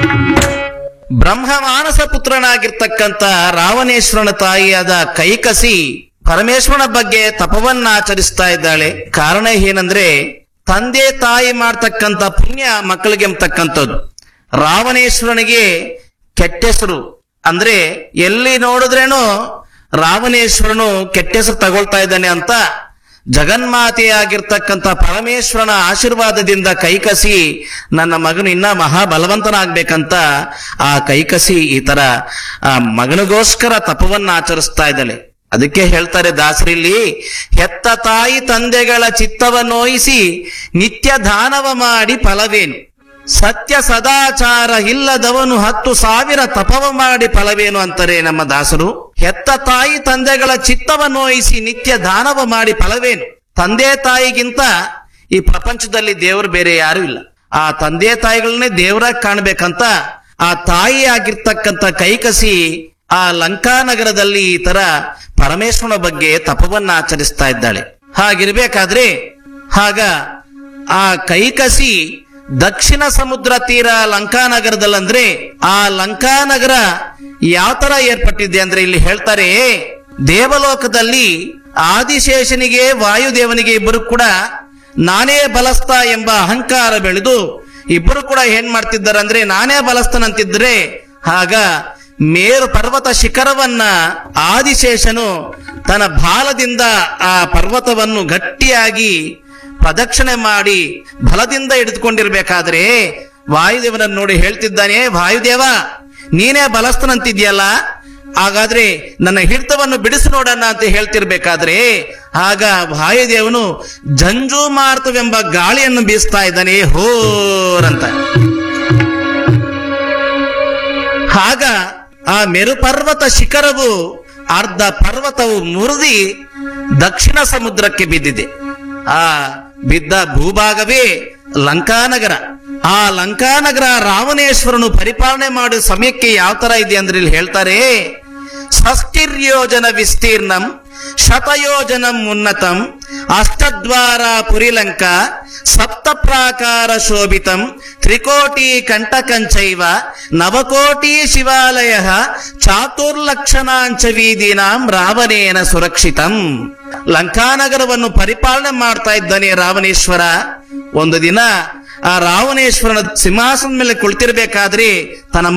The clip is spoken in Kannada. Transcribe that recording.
ಬ್ರಹ್ಮಮಾನಸ ಪುತ್ರನಾಗಿರ್ತಕ್ಕಂಥ ರಾವಣೇಶ್ವರನ ತಾಯಿಯಾದ ಕೈಕಸಿ ಪರಮೇಶ್ವರನ ಬಗ್ಗೆ ತಪವನ್ನ ಆಚರಿಸ್ತಾ ಇದ್ದಾಳೆ ಕಾರಣ ಏನಂದ್ರೆ ತಂದೆ ತಾಯಿ ಮಾಡ್ತಕ್ಕಂಥ ಪುಣ್ಯ ಮಕ್ಕಳಿಗೆ ಎಂಬತಕ್ಕಂಥದ್ದು ರಾವಣೇಶ್ವರನಿಗೆ ಕೆಟ್ಟ ಹೆಸರು ಅಂದ್ರೆ ಎಲ್ಲಿ ನೋಡಿದ್ರೇನು ರಾವಣೇಶ್ವರನು ಕೆಟ್ಟ ಹೆಸರು ತಗೊಳ್ತಾ ಇದ್ದಾನೆ ಅಂತ ಜಗನ್ಮಾತೆಯಾಗಿರ್ತಕ್ಕಂಥ ಪರಮೇಶ್ವರನ ಆಶೀರ್ವಾದದಿಂದ ಕೈಕಸಿ ನನ್ನ ಮಗನು ಇನ್ನ ಮಹಾಬಲವಂತನಾಗ್ಬೇಕಂತ ಆ ಕೈಕಸಿ ಈ ತರ ಆ ಮಗನಿಗೋಸ್ಕರ ತಪವನ್ನ ಆಚರಿಸ್ತಾ ಇದ್ದಾಳೆ ಅದಕ್ಕೆ ಹೇಳ್ತಾರೆ ದಾಸರಿಲ್ಲಿ ಹೆತ್ತ ತಾಯಿ ತಂದೆಗಳ ಚಿತ್ತವ ನೋಯಿಸಿ ನಿತ್ಯ ದಾನವ ಮಾಡಿ ಫಲವೇನು ಸತ್ಯ ಸದಾಚಾರ ಇಲ್ಲದವನು ಹತ್ತು ಸಾವಿರ ತಪವ ಮಾಡಿ ಫಲವೇನು ಅಂತಾರೆ ನಮ್ಮ ದಾಸರು ಹೆತ್ತ ತಾಯಿ ತಂದೆಗಳ ಚಿತ್ತವ ನೋಯಿಸಿ ನಿತ್ಯ ದಾನವ ಮಾಡಿ ಫಲವೇನು ತಂದೆ ತಾಯಿಗಿಂತ ಈ ಪ್ರಪಂಚದಲ್ಲಿ ದೇವರು ಬೇರೆ ಯಾರು ಇಲ್ಲ ಆ ತಂದೆ ತಾಯಿಗಳನ್ನೇ ದೇವರಾಗಿ ಕಾಣ್ಬೇಕಂತ ಆ ತಾಯಿ ಆಗಿರ್ತಕ್ಕಂಥ ಕೈಕಸಿ ಆ ಲಂಕಾನಗರದಲ್ಲಿ ಈ ತರ ಪರಮೇಶ್ವರನ ಬಗ್ಗೆ ತಪವನ್ನ ಆಚರಿಸ್ತಾ ಇದ್ದಾಳೆ ಹಾಗಿರ್ಬೇಕಾದ್ರೆ ಆಗ ಆ ಕೈಕಸಿ ದಕ್ಷಿಣ ಸಮುದ್ರ ತೀರ ಲಂಕಾನಗರದಲ್ಲಂದ್ರೆ ಆ ಲಂಕಾನಗರ ಯಾವ ತರ ಏರ್ಪಟ್ಟಿದೆ ಅಂದ್ರೆ ಇಲ್ಲಿ ಹೇಳ್ತಾರೆ ದೇವಲೋಕದಲ್ಲಿ ಆದಿಶೇಷನಿಗೆ ವಾಯುದೇವನಿಗೆ ಇಬ್ಬರು ಕೂಡ ನಾನೇ ಬಲಸ್ತ ಎಂಬ ಅಹಂಕಾರ ಬೆಳೆದು ಇಬ್ಬರು ಕೂಡ ಏನ್ ಮಾಡ್ತಿದ್ದಾರೆ ಅಂದ್ರೆ ನಾನೇ ಬಲಸ್ತನಂತಿದ್ರೆ ಆಗ ಮೇರು ಪರ್ವತ ಶಿಖರವನ್ನ ಆದಿಶೇಷನು ತನ್ನ ಬಾಲದಿಂದ ಆ ಪರ್ವತವನ್ನು ಗಟ್ಟಿಯಾಗಿ ಪ್ರದಕ್ಷಿಣೆ ಮಾಡಿ ಬಲದಿಂದ ಹಿಡಿದುಕೊಂಡಿರ್ಬೇಕಾದ್ರೆ ವಾಯುದೇವನನ್ನು ನೋಡಿ ಹೇಳ್ತಿದ್ದಾನೆ ವಾಯುದೇವ ನೀನೇ ಬಲಸ್ತನಂತಿದ್ಯಲ್ಲ ಹಾಗಾದ್ರೆ ನನ್ನ ಹಿಡಿತವನ್ನು ಬಿಡಿಸಿ ನೋಡೋಣ ಅಂತ ಹೇಳ್ತಿರ್ಬೇಕಾದ್ರೆ ಆಗ ವಾಯುದೇವನು ಜಂಜೂ ಮಾರ್ತವೆಂಬ ಗಾಳಿಯನ್ನು ಬೀಸ್ತಾ ಇದ್ದಾನೆ ಹೋರಂತ ಆಗ ಆ ಮೇರುಪರ್ವತ ಶಿಖರವು ಅರ್ಧ ಪರ್ವತವು ಮುರಿದಿ ದಕ್ಷಿಣ ಸಮುದ್ರಕ್ಕೆ ಬಿದ್ದಿದೆ ಆ ಬಿದ್ದ ಭೂಭಾಗವೇ ಲಂಕಾನಗರ ಆ ಲಂಕಾನಗರ ರಾವಣೇಶ್ವರನು ಪರಿಪಾಲನೆ ಮಾಡೋ ಸಮಯಕ್ಕೆ ಯಾವ ತರ ಇದೆ ಅಂದ್ರೆ ಇಲ್ಲಿ ಹೇಳ್ತಾರೆ ಷಷ್ಟಿರ್ಯೋಜನ ವಿಸ್ತೀರ್ಣಂ ಶತಯೋಜನಂ ಉನ್ನತಂ ಅಷ್ಟದ್ವಾರ ಪುರಿಲಂಕ ಸಪ್ತ ಪ್ರಾಕಾರ ಶೋಭಿತಂ ತ್ರಿಕೋಟಿ ಕಂಟಕಂಚೈವ ನವಕೋಟಿ ಶಿವಾಲಯ ಚಾತುರ್ಲಕ್ಷಣಾಂಚ ವೀದೀನಾಂ ರಾವಣೇನ ಸುರಕ್ಷಿತಂ ಲಂಕಾನಗರವನ್ನು ಪರಿಪಾಲನೆ ಮಾಡ್ತಾ ಇದ್ದಾನೆ ರಾವಣೇಶ್ವರ ಒಂದು ದಿನ ಆ ರಾವಣೇಶ್ವರನ ಸಿಂಹಾಸನ ಮೇಲೆ ಕುಳಿತಿರ್ಬೇಕಾದ್ರೆ ತನ್ನ